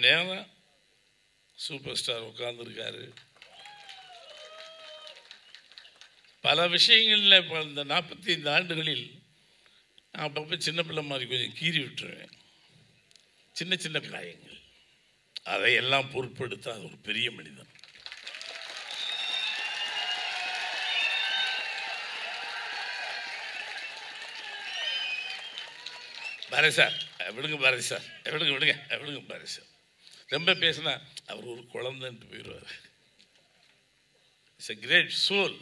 நேரம் super star உட்கார்ந்துருக்காரு பல விஷயங்களில் இப்போ இந்த நாற்பத்தி ஐந்து ஆண்டுகளில் நான் அப்பப்போ சின்ன பிள்ளை மாதிரி கொஞ்சம் கீறி விட்டுருவேன் சின்ன சின்ன காயங்கள் அதையெல்லாம் பொருட்படுத்த அது ஒரு பெரிய மனிதன் பாரதி சார் விடுங்க பாரதி சார் விடுங்க விடுங்க விடுங்க பாரதி சார் ரொம்ப பேசினா அவர் ஒரு குழந்தைன்ட்டு போயிடுவார் it's a great soul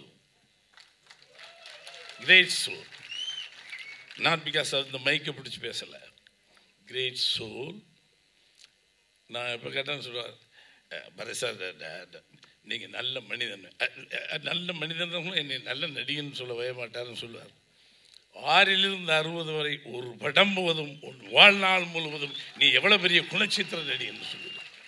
great soul not because இந்த மைக்கை பிடிச்சி பேசலை கிரேட் சோல் நான் இப்போ கேட்டேன்னு சொல்லுவார் பரத் சார் நீங்கள் நல்ல மனிதன் அஹ், அஹ், நல்ல மனிதன் என்னை நல்ல நடிகன் சொல்ல வய மாட்டாருன்னு சொல்லுவார் ஆறிலிருந்து அறுபது வரை ஒரு படம் முழுவதும் உன் வாழ்நாள் முழுவதும் நீ எவ்வளவு பெரிய குணச்சித்திர நடி என்று சொல்லுவார்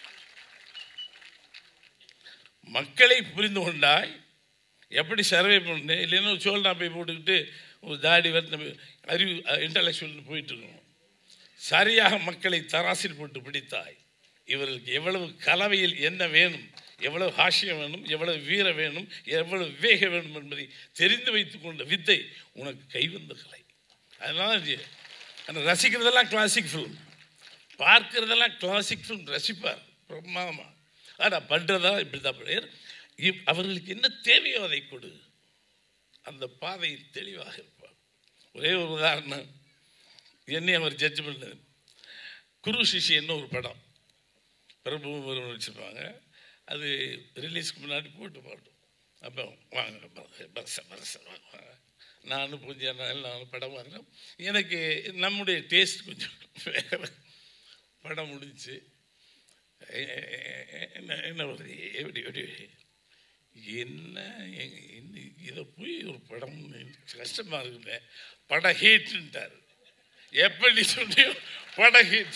மக்களை புரிந்து கொண்டாய் எப்படி சர்வே பண்ணு இல்லைன்னா ஒரு சோல்டா போய் போட்டுக்கிட்டு ஒரு தாடி வந்து அறிவு இன்டலெக்சுவல் போயிட்டு இருக்கணும் சரியாக மக்களை தராசில் போட்டு பிடித்தாய் இவர்களுக்கு எவ்வளவு கலவையில் என்ன வேணும் எவ்வளவு ஹாஷ்யம் வேணும் எவ்வளவு வீர வேணும் எவ்வளவு விவேக வேணும் என்பதை தெரிந்து வைத்துக் கொண்ட வித்தை உனக்கு கைவந்த கலை அதனால இது- ஆனா ரசிக்கிறதெல்லாம் கிளாசிக் ஃபிலிம் பார்க்கிறதெல்லாம் கிளாசிக் ஃபிலிம் ரசிப்பார் பிரமாதமா ஆனால் பண்ணுறதா இப்படி தான் பண்ணார் இவ்- அவர்களுக்கு என்ன தேவையோ அதை கொடு அந்த பாதையில் தெளிவாக இருப்பார் ஒரே ஒரு உதாரணம் என்னை அவர் ஜட்ஜ் பண்ணது குரு சிஷியன்னு ஒரு படம் பிரபு ஒருவன் வச்சுருப்பாங்க அது ரிலீஸ்க்கு முன்னாடி போட்டு பாட்டோம் அப்போ வாங்க பரச பரச வாங்க வாங்க. நானும் பூஜை நானும் படம் வாங்கினேன் எனக்கு நம்முடைய டேஸ்ட் கொஞ்சம் வேறு படம் முடிஞ்சுச்சு என்ன என்ன வருது எப்படி எப்படி என்ன எங்க- என்ன இதை போய் ஒரு படம் கஷ்டமாக இருக்குங்க பட ஹீட்டுன்ட்டார் எப்படி சொன்னியோ பட ஹீட்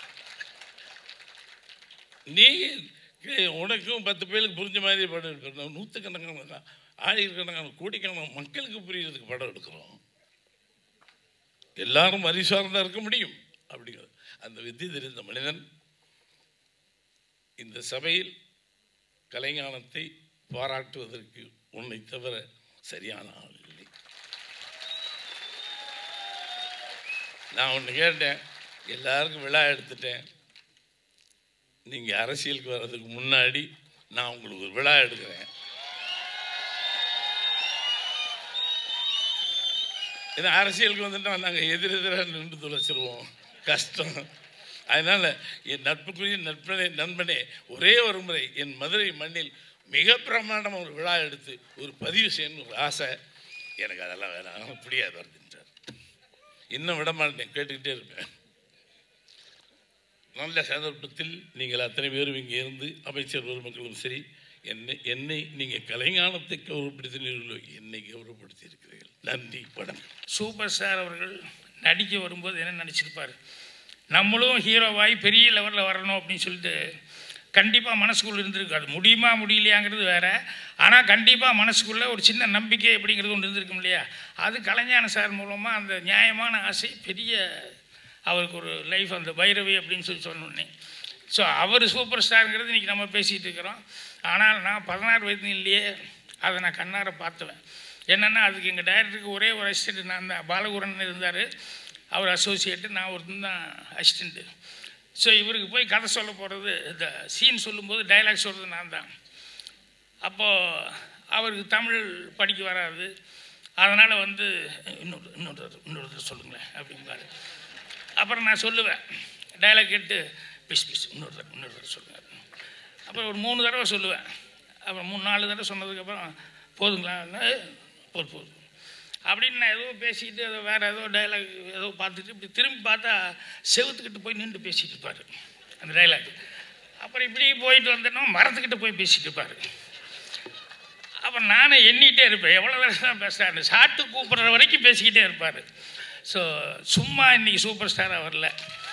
நீ உனக்கும் பத்து பேருக்கு புரிஞ்ச மாதிரி படம் எடுக்கணும் நூற்றுக்கணக்கான ஆயிரக்கணக்கான கோடிக்கணக்கான மக்களுக்கு புரியறதுக்கு படம் எடுக்கிறோம் எல்லாரும் அறிசார்ந்தா இருக்க முடியும் அப்படிங்கிறது அந்த வித்தி தெரிந்த மனிதன் இந்த சபையில் கலைஞானத்தை பாராட்டுவதற்கு உன்னை தவிர சரியான ஆள் இல்லை நான் ஒன்று கேட்டேன் எல்லாருக்கும் விழா எடுத்துட்டேன் நீங்கள் அரசியலுக்கு வர்றதுக்கு முன்னாடி நான் உங்களுக்கு ஒரு விழா எடுக்கிறேன் ஏன்னா அரசியலுக்கு வந்துட்டா நாங்கள் எதிரெதிராக நின்று துளைச்சிருவோம் கஷ்டம் அதனால் என் நட்புக்குரிய நட்பனே நண்பனே ஒரே ஒரு முறை என் மதுரை மண்ணில் மிக பிரமாண்டம் ஒரு விழா எடுத்து ஒரு பதிவு செய்யணும்னு ஒரு ஆசை எனக்கு அதெல்லாம் வேணாம் முடியாது வருதுன்றார் இன்னும் விட மாட்டேன் கேட்டுக்கிட்டே இருப்பேன் நல்ல சந்தர்ப்பத்தில் நீங்கள் அத்தனை பேரும் இங்கே இருந்து அமைச்சர் பெருமக்களும் சரி என்னை என்னை நீங்கள் கலைஞானத்தை கௌரவப்படுத்தினீர்களோ என்னை கௌரவப்படுத்தி இருக்கிறீர்கள் நன்றி வணக்கம் சூப்பர் ஸ்டார் அவர்கள் நடிக்க வரும்போது என்ன நினச்சிருப்பார் நம்மளும் ஹீரோவாகி பெரிய லெவலில் வரணும் அப்படின்னு சொல்லிட்டு கண்டிப்பாக மனசுக்குள்ளே இருந்திருக்கு அது முடியுமா முடியலையாங்கிறது வேற ஆனால் கண்டிப்பாக மனசுக்குள்ளே ஒரு சின்ன நம்பிக்கை அப்படிங்கிறது ஒன்று இருந்திருக்கும் இல்லையா அது கலைஞான சார் மூலமாக அந்த நியாயமான ஆசை பெரிய அவருக்கு ஒரு லைஃப் அந்த பைரவி அப்படின்னு சொல்லி சொன்னோன்னே ஸோ அவர் சூப்பர் ஸ்டாருங்கிறது இன்றைக்கி நம்ம பேசிகிட்டு இருக்கிறோம் ஆனால் நான் பதினாறு வயதுலேயே அதை நான் கண்ணார பார்த்துவேன் என்னென்னா அதுக்கு எங்கள் டைரக்டருக்கு ஒரே ஒரு அசிஸ்டண்ட் நான் தான் பாலகுரன் இருந்தார் அவர் அசோசியேட்டு நான் ஒருத்தன் தான் அசிஸ்டண்ட்டு ஸோ இவருக்கு போய் கதை சொல்ல போகிறது இந்த சீன் சொல்லும்போது டைலாக் சொல்கிறது நான் தான் அப்போது அவருக்கு தமிழ் படிக்க வராது அதனால் வந்து இன்னொரு இன்னொரு இன்னொரு சொல்லுங்களேன் அப்படிம்பாரு அப்புறம் நான் சொல்லுவேன் டைலாக் கேட்டு பிஸ் பிஸ் இன்னொரு தடவை இன்னொரு தடவை சொல்லுங்க அப்புறம் ஒரு மூணு தடவை சொல்லுவேன் அப்புறம் மூணு நாலு தடவை சொன்னதுக்கப்புறம் போதுங்களா ஏய், போதும் போதும் அப்படின்னு நான் ஏதோ பேசிக்கிட்டு ஏதோ வேறு ஏதோ டைலாக் ஏதோ பார்த்துட்டு இப்படி திரும்பி பார்த்தா செவுத்துக்கிட்ட போய் நின்று பேசிகிட்டு இருப்பார் அந்த டைலாக் அப்புறம் இப்படி போயிட்டு வந்தேன்னா மரத்துக்கிட்ட போய் பேசிகிட்டு இருப்பார் அப்போ நானும் எண்ணிகிட்டே இருப்பேன் எவ்வளோ தடவை தான் பேசுகிறாரு சாட்டு கூப்பிட்ற வரைக்கும் பேசிக்கிட்டே இருப்பார் ஸோ சும்மா இன்னைக்கு சூப்பர் ஸ்டாராக வரல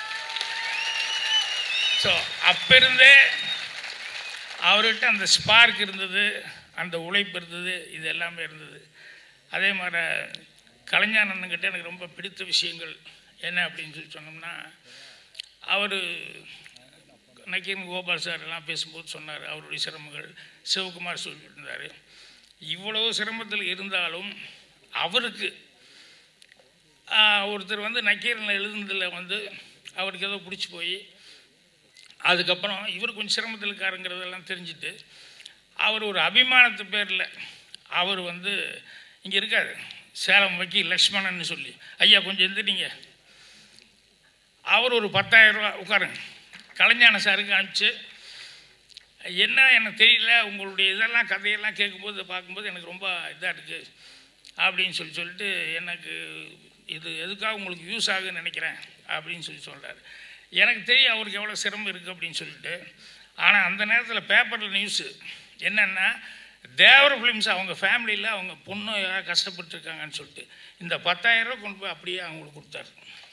ஸோ அப்போ இருந்தே அவர்கிட்ட அந்த ஸ்பார்க் இருந்தது அந்த உழைப்பு இருந்தது இது எல்லாமே இருந்தது அதே மாதிரி கலைஞர் அண்ணன்கிட்ட எனக்கு ரொம்ப பிடித்த விஷயங்கள் என்ன அப்படின்னு சொல்லி சொன்னோம்னா அவர் நக்கீரன் கோபால் சார் எல்லாம் பேசும்போது சொன்னார் அவருடைய சிரமங்கள் சிவகுமார் சொல்லிட்டு இருந்தார் இவ்வளவு சிரமத்தில் இருந்தாலும் அவருக்கு ஆஹ், ஒருத்தர் வந்து நக்கீரன் எழுதுனதில் வந்து அவருக்கு ஏதோ பிடிச்சி போய் அதுக்கப்புறம் இவர் கொஞ்சம் சிரமத்தில் இருக்காருங்கிறதெல்லாம் தெரிஞ்சுட்டு அவர் ஒரு அபிமானத்து பேரில் அவர் வந்து இங்கே இருக்காரு சேலம் வக்கீல் லக்ஷ்மணன் சொல்லி ஐயா கொஞ்சம் எந்திரிங்க அவர் ஒரு பத்தாயிரம் ரூபா உட்காருங்க கலைஞான சாருக்கு அனுப்பிச்சு என்ன எனக்கு தெரியல உங்களுடைய இதெல்லாம் கதையெல்லாம் கேட்கும்போது பார்க்கும்போது எனக்கு ரொம்ப இதாக இருக்குது அப்படின்னு சொல்லி சொல்லிட்டு எனக்கு இது எதுக்காக உங்களுக்கு யூஸ் ஆகுன்னு நினைக்கிறேன் அப்படின்னு சொல்லி சொல்கிறாரு எனக்கு தெரியும் அவருக்கு எவ்வளோ சிரமம் இருக்குது அப்படின்னு சொல்லிட்டு ஆனால் அந்த நேரத்தில் பேப்பரில் நியூஸு என்னென்னா தேவர ஃபிலிம்ஸ் அவங்க ஃபேமிலியில் அவங்க பொண்ணு யாராவது கஷ்டப்பட்டுருக்காங்கன்னு சொல்லிட்டு இந்த பத்தாயிரம் ரூபா கொண்டு போய் அப்படியே அவங்களுக்கு கொடுத்தாரு